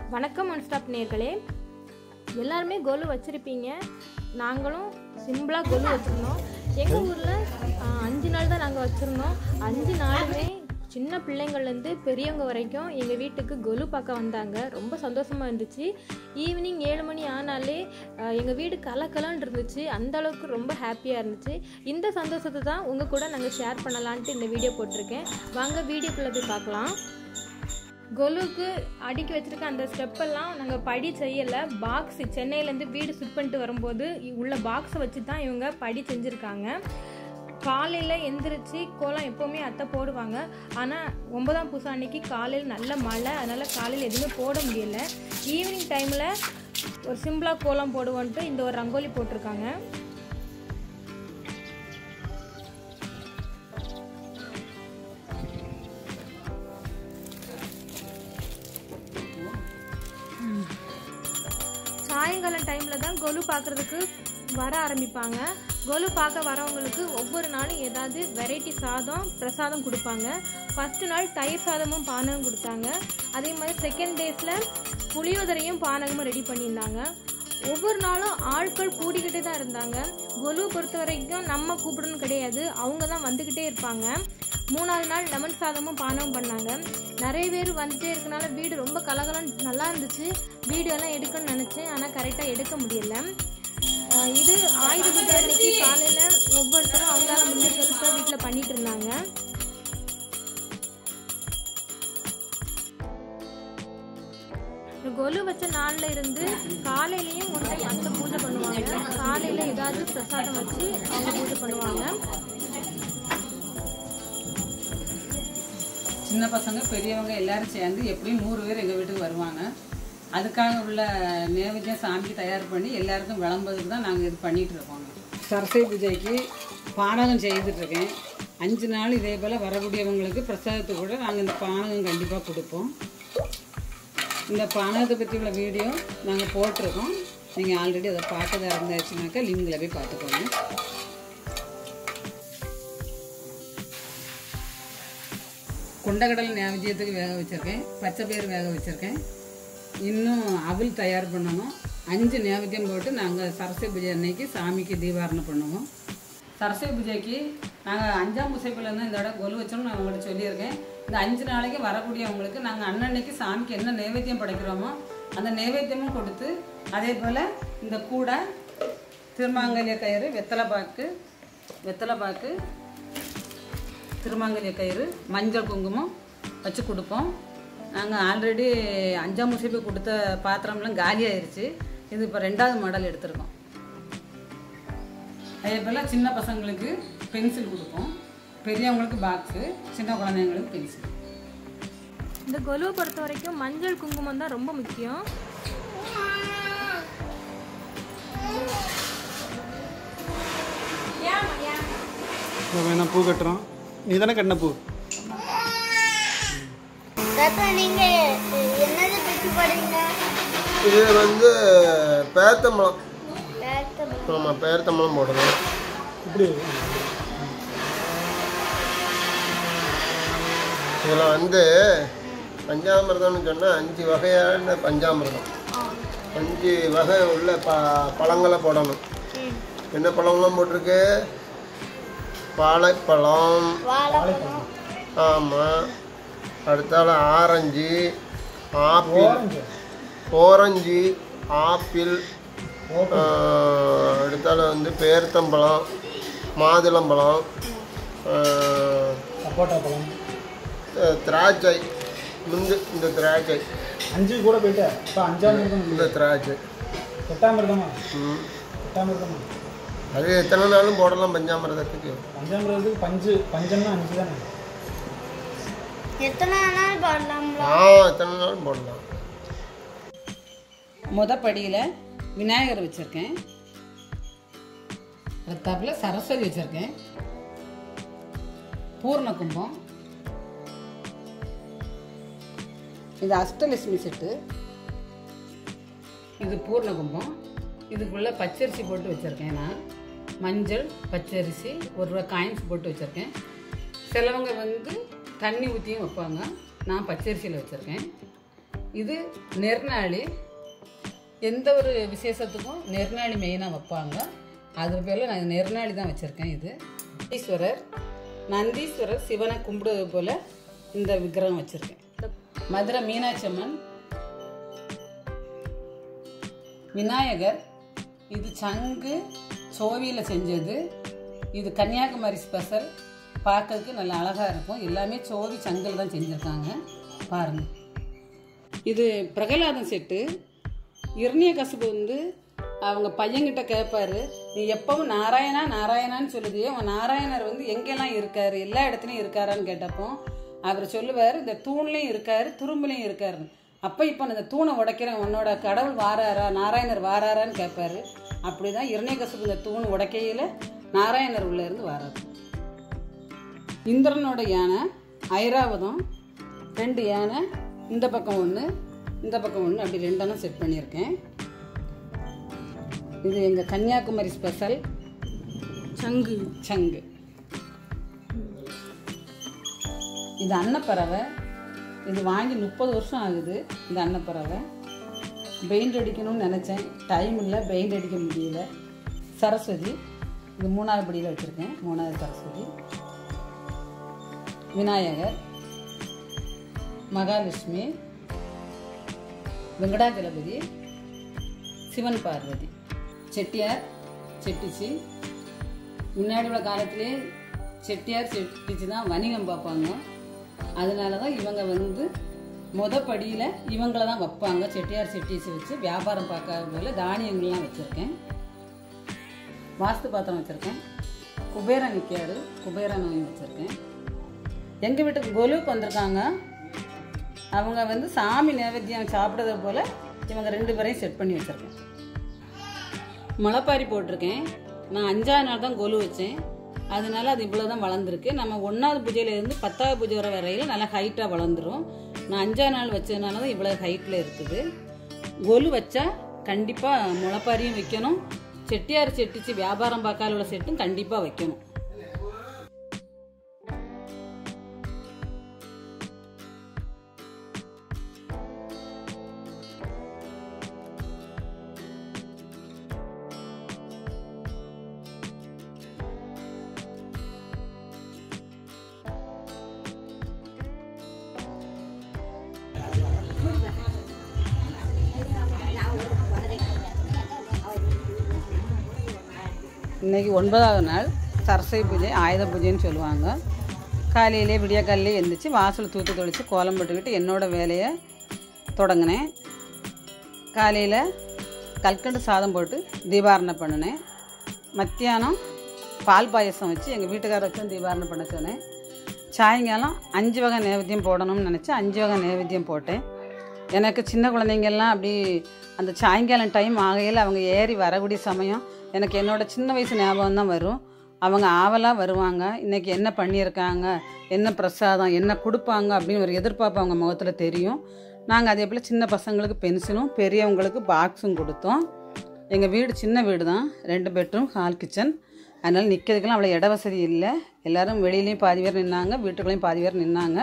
வணக்கம் one stop நேர்களே எல்லாருமே கொலு வச்சுருப்பீங்க நாங்களும் சிம்பிளாக கொலு வச்சுருந்தோம் எங்கள் ஊரில் அஞ்சு நாள் தான் நாங்கள் வச்சுருந்தோம் அஞ்சு நாளுமே சின்ன பிள்ளைங்கள்லேருந்து பெரியவங்க வரைக்கும் எங்கள் வீட்டுக்கு கொலு பார்க்க வந்தாங்க ரொம்ப சந்தோஷமாக இருந்துச்சு ஈவினிங் ஏழு மணி ஆனாலே எங்கள் வீடு கலக்கலன்னு இருந்துச்சு அந்த அளவுக்கு ரொம்ப ஹாப்பியாக இருந்துச்சு இந்த சந்தோஷத்தை தான் உங்கள் கூட நாங்கள் ஷேர் பண்ணலான்ட்டு இந்த வீடியோ போட்டிருக்கேன் வாங்க வீடியோக்குள்ளே போய் பார்க்கலாம் கொலுக்கு அடுக்கி வச்சிருக்க அந்த ஸ்டெப்பெல்லாம் நாங்கள் படி செய்யலை பாக்ஸ் சென்னையிலேருந்து வீடு சுட் பண்ணிட்டு வரும்போது இ- உள்ள பாக்ஸை வச்சு தான் இவங்க படி செஞ்சுருக்காங்க காலையில் எந்திரிச்சு கோலம் எப்போவுமே அத்தை போடுவாங்க ஆனால் ஒன்பதாம் பூசம் அன்னைக்கு காலையில் நல்ல மழை அதனால் காலையில் எதுவுமே போட முடியல ஈவினிங் டைமில் ஒரு சிம்பிளாக கோலம் போடுவோன்ட்டு இந்த ஒரு ரங்கோலி போட்டிருக்காங்க சாயங்காலம் டைமில் தான் கொலு பார்க்குறதுக்கு வர ஆரம்பிப்பாங்க கொலு பார்க்க வரவங்களுக்கு ஒவ்வொரு நாளும் ஏதாவது வெரைட்டி சாதம் பிரசாதம் கொடுப்பாங்க ஃபஸ்ட்டு நாள் தயிர் சாதமும் பானகம் கொடுத்தாங்க அதே மாதிரி செகண்ட் டேஸில் புளியோதரையும் பானகமும் ரெடி பண்ணியிருந்தாங்க ஒவ்வொரு நாளும் ஆட்கள் கூடிக்கிட்டே தான் இருந்தாங்க கொலு பொறுத்த வரைக்கும் நம்ம கூப்பிடணும் கிடையாது அவங்க தான் வந்துக்கிட்டே இருப்பாங்க மூணாவது நாள் லெமன் சாதமும் பானமும் பண்ணாங்க நிறைய பேர் வந்துட்டே இருக்கனால வீடு ரொம்ப கலகலன்னு நல்லா இருந்துச்சு வீடியோ எல்லாம் எடுக்கணும்னு நினச்சேன் ஆனால் கரெக்டாக எடுக்க முடியல அஹ் இது ஆயுத பூஜை அன்னைக்கு காலையில் ஒவ்வொருத்தரும் அவங்களால முடிஞ்ச பெருசாக வீட்டில் பண்ணிட்டு இருந்தாங்க இந்த கொலு வச்ச நாள்ல இருந்து காலையிலயும் ஒரு டைம் அத்தை பூஜை பண்ணுவாங்க காலையில ஏதாவது பிரசாதம் வச்சு அவங்க பூஜை பண்ணுவாங்க சின்ன பசங்க பெரியவங்க எல்லாரும் சேர்ந்து எப்படியும் நூறு பேர் எங்கள் வீட்டுக்கு வருவாங்க அதுக்காக உள்ள நேவேத்தியம் சாமிக்கு தயார் பண்ணி எல்லாருக்கும் விளம்புறதுக்கு தான் நாங்கள் இது பண்ணிட்டு இருக்கோம் சரஸ்வதி பூஜைக்கு பானகம் செய்துட்டு இருக்கேன் அஞ்சு நாள் இதே போல் வரக்கூடியவங்களுக்கு பிரசாதத்துக்கு கூட நாங்கள் இந்த பானகம் கண்டிப்பாக கொடுப்போம் இந்த பானகத்தை பற்றி உள்ள வீடியோ நாங்கள் போட்டிருக்கோம் நீங்கள் ஆல்ரெடி அதை பார்த்ததா இருந்தாச்சுனாக்கா லிங்கில் போய் பார்த்துக்கோங்க கொண்டக்கடலை நைவேத்தியத்துக்கு வேக வச்சுருக்கேன் பச்சை பயிர் வேக வச்சுருக்கேன் இன்னும் அவல் தயார் பண்ணணும் அஞ்சு நைவேத்தியம் போட்டு நாங்கள் சரஸ்வதி பூஜை அன்னைக்கு சாமிக்கு தீபாரணை பண்ணுவோம் சரஸ்வதி பூஜைக்கு நாங்கள் அஞ்சாம் பூசைக்குள்ளே இந்த இடம் கொலு வச்சோம்னு நான் உங்கள்கிட்ட சொல்லியிருக்கேன் இந்த அஞ்சு நாளைக்கு வரக்கூடியவங்களுக்கு நாங்கள் அன்னன்னைக்கு சாமிக்கு என்ன நைவேத்தியம் படைக்கிறோமோ அந்த நைவேத்தியமும் கொடுத்து அதே போல் இந்த கூடை திருமாங்கல்ய கயிறு வெத்தலை பாக்கு வெத்தலை பாக்கு திருமாங்கல்ய கயிறு மஞ்சள் குங்குமம் வச்சு கொடுப்போம் நாங்கள் ஆல்ரெடி அஞ்சாம் முசிப்பு கொடுத்த பாத்திரம்லாம் காலி ஆயிருச்சு இது இப்போ ரெண்டாவது மாடல் எடுத்திருக்கோம் அதே போல் சின்ன பசங்களுக்கு பென்சில் கொடுப்போம் பெரியவங்களுக்கு பாக்ஸு சின்ன குழந்தைங்களுக்கு பென்சில் இந்த கொலுவை பொறுத்த வரைக்கும் மஞ்சள் குங்குமம் தான் ரொம்ப முக்கியம் இப்போ நான் பூ கட்டுறோம் நீ தானே கட்டின பூ தாத்தா நீங்க என்னது பிச்சு போடுறீங்க இது வந்து பேத்தம்பழம் பேர்த்த ஆமாம் பேர்த்தம்பழம் போடணும் இப்படி இதில் வந்து பஞ்சாமிர்தம்னு சொன்னால் அஞ்சு வகையான பஞ்சாமிர்தம் அஞ்சு வகை உள்ள ப பழங்களை போடணும் என்ன பழம்லாம் போட்டிருக்கு வாழைப்பழம் வாழைப்பழம் ஆமாம் அடுத்தால ஆரஞ்சு ஆப்பிள் ஓரஞ்சு ஆப்பிள் ஆஹ், அடுத்தால வந்து பேர்த்தம்பழம் மாதுளம்பழம் ஆஹ், சப்போட்டா பழம் தி- திராட்சை முந்து இந்த திராட்சை அஞ்சு கூட போயிட்டேன் இப்போ அஞ்சாமிர்தம் இந்த திராட்சை எட்டாமிர்தமா ம். எட்டாமிர்தமா அது எத்தனை நாளும் போடலாம் பஞ்சாமிரதத்துக்கு அஞ்சாமிர்தத்துக்கு பஞ்சு பஞ்சம்னா அஞ்சு தானே எத்தனை நாள் போடலாம்ல ஆ எத்தனை நாளும் போடலாம் முத படியில் விநாயகர் வச்சுருக்கேன் அடுத்தாப்புல சரஸ்வதி வச்சுருக்கேன் பூர்ண கும்பம் இது அஷ்டலட்சுமி செட்டு இது பூர்ண கும்பம் இதுக்குள்ளே பச்சரிசி போட்டு வச்சுருக்கேன் நான் மஞ்சள் பச்சரிசி ஒரு ரூபா காயின்ஸ் போட்டு வச்சுருக்கேன் சிலவங்க வந்து தண்ணி ஊற்றியும் வைப்பாங்க நான் பச்சரிசியில் வச்சுருக்கேன் இது நெற்நாளி எந்த ஒரு விசேஷத்துக்கும் நெற்நாளி மெயினாக வைப்பாங்க அது பேரில் நான் நெற்நாளி தான் வச்சுருக்கேன் இது ஈஸ்வரர் நந்தீஸ்வரர் சிவனை கும்பிடுவது போல் இந்த விக்கிரகம் வச்சுருக்கேன் மதுரை மீனாட்சி அம்மன் விநாயகர் இது சங்கு சோவியில் செஞ்சது இது கன்னியாகுமரி ஸ்பெஷல் பார்க்கறதுக்கு நல்ல அழகாக இருக்கும் எல்லாமே சோவி சங்கில் தான் செஞ்சுருக்காங்க பாருங்க இது பிரகலாதன் செட்டு இரணிய கசுப்பு வந்து அவங்க பையன்கிட்ட கேட்பாரு நீ எப்பவும் நாராயணா நாராயணான்னு சொல்லுது அவன் நாராயணர் வந்து எங்கெல்லாம் இருக்காரு எல்லா இடத்துலையும் இருக்காரான்னு கேட்டப்போ அவர் சொல்லுவார் இந்த தூண்லையும் இருக்காரு துரும்புலையும் இருக்காருன்னு அப்போ இப்போ இந்த தூணை உடைக்கிறேன் உன்னோட கடவுள் வாராரா நாராயணர் வாராரான்னு கேட்பாரு அப்படிதான் இரணியகசுப்பு இந்த தூண் உடைக்கையில் நாராயணர் உள்ள இருந்து வாராரு இந்திரனோட யானை ஐராவதம் ரெண்டு யானை இந்த பக்கம் ஒன்று இந்த பக்கம் ஒன்று அப்படி ரெண்டெண்ணம் செட் பண்ணியிருக்கேன் இது எங்கள் கன்னியாகுமரி ஸ்பெஷல் சங்கு சங்கு இது அன்னப்பறவை இது வாங்கி முப்பது வருஷம் ஆகுது இந்த அன்னப்பறவை பெயிண்ட் அடிக்கணும்னு நினச்சேன் டைம் இல்லை பெயிண்ட் அடிக்க முடியல சரஸ்வதி இது மூணாவது படியில் வச்சுருக்கேன் மூணாவது சரஸ்வதி விநாயகர் மகாலட்சுமி வெங்கடாஜலபதி சிவன் பார்வதி செட்டியார் செட்டிச்சி முன்னாடி உள்ள காலத்திலே செட்டியார் செட்டிச்சி தான் வணிகம் பார்ப்பாங்க அதனால தான் இவங்க வந்து முத படியில் இவங்கள தான் வைப்பாங்க செட்டியார் செட்டிச்சி வச்சு வியாபாரம் பார்க்காத போல தானியங்கள்லாம் வச்சுருக்கேன் வாஸ்து பாத்திரம் வச்சுருக்கேன் குபேரன் நிற்காரு குபேரனையும் வச்சுருக்கேன் எங்கள் வீட்டுக்கு கொலுக்கு வந்திருக்காங்க அவங்க வந்து சாமி நைவேத்தியம் சாப்பிட்றது போல் இவங்க ரெண்டு பேரையும் செட் பண்ணி வச்சுருக்கேன் முளைப்பாரி போட்டிருக்கேன் நான் அஞ்சாவது நாள் தான் கொலு வச்சேன் அதனால அது இவ்வளோ தான் வளர்ந்துருக்கு நம்ம ஒன்றாவது பூஜையிலேருந்து பத்தாவது பூஜை வர வரையில் நல்லா ஹைட்டாக வளர்ந்துரும் நான் அஞ்சாவது நாள் வச்சதுனால தான் இவ்வளோ ஹைட்டில் இருக்குது கொலு வச்சா கண்டிப்பாக முளைப்பாரியும் வைக்கணும் செட்டியார் செட்டிச்சு வியாபாரம் பார்க்காத உள்ள செட்டும் கண்டிப்பாக வைக்கணும் இன்னைக்கு ஒன்பதாவது நாள் சரஸ்வதி பூஜை ஆயுத பூஜைன்னு சொல்லுவாங்க காலையிலே விடியக்காலையிலே எழுந்திரிச்சு வாசல் தூத்து தொளித்து கோலம் போட்டுக்கிட்டு என்னோட வேலையை தொடங்கினேன் காலையில் கல்கண்டு சாதம் போட்டு தீபாரணை பண்ணினேன் மத்தியானம் பால் பாயசம் வச்சு எங்கள் வீட்டுக்காரருக்கும் தீபாரணை பண்ண சொன்னேன் சாயங்காலம் அஞ்சு வகை நைவேத்தியம் போடணும்னு நினச்சி அஞ்சு வகை நைவேத்தியம் போட்டேன் எனக்கு சின்ன குழந்தைங்கள்லாம் அப்படி அந்த சாயங்காலம் டைம் ஆகையில் அவங்க ஏறி வரக்கூடிய சமயம் எனக்கு என்னோட சின்ன வயசு ஞாபகம் தான் வரும் அவங்க ஆவலாக வருவாங்க இன்றைக்கி என்ன பண்ணியிருக்காங்க என்ன பிரசாதம் என்ன கொடுப்பாங்க அப்படின்னு ஒரு எதிர்பார்ப்பு அவங்க முகத்தில் தெரியும் நாங்கள் அதே போல் சின்ன பசங்களுக்கு பென்சிலும் பெரியவங்களுக்கு பாக்ஸும் கொடுத்தோம் எங்கள் வீடு சின்ன வீடு தான் ரெண்டு பெட்ரூம் ஹால் கிச்சன் அதனால் நிற்கிறதுக்கெல்லாம் அவ்வளோ இட வசதி இல்லை எல்லோரும் வெளியிலையும் பாதி பேர் நின்னாங்க வீட்டுக்குள்ளேயும் பாதி பேர் நின்னாங்க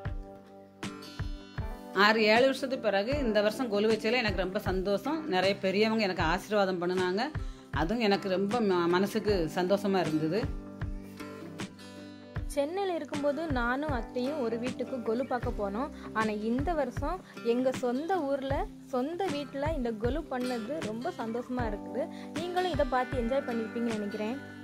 ஆறு ஏழு வருஷத்துக்கு பிறகு இந்த வருஷம் கொலு வச்சதில் எனக்கு ரொம்ப சந்தோஷம் நிறைய பெரியவங்க எனக்கு ஆசீர்வாதம் பண்ணினாங்க அதுவும் எனக்கு ரொம்ப ம- மனசுக்கு சந்தோஷமாக இருந்தது சென்னையில் இருக்கும்போது நானும் அத்தையும் ஒரு வீட்டுக்கு கொலு பார்க்க போனோம் ஆனால் இந்த வருஷம் எங்கள் சொந்த ஊரில் சொந்த வீட்டில் இந்த கொலு பண்ணது ரொம்ப சந்தோஷமாக இருக்குது நீங்களும் இதை பார்த்து என்ஜாய் பண்ணியிருப்பீங்கன்னு நினைக்கிறேன்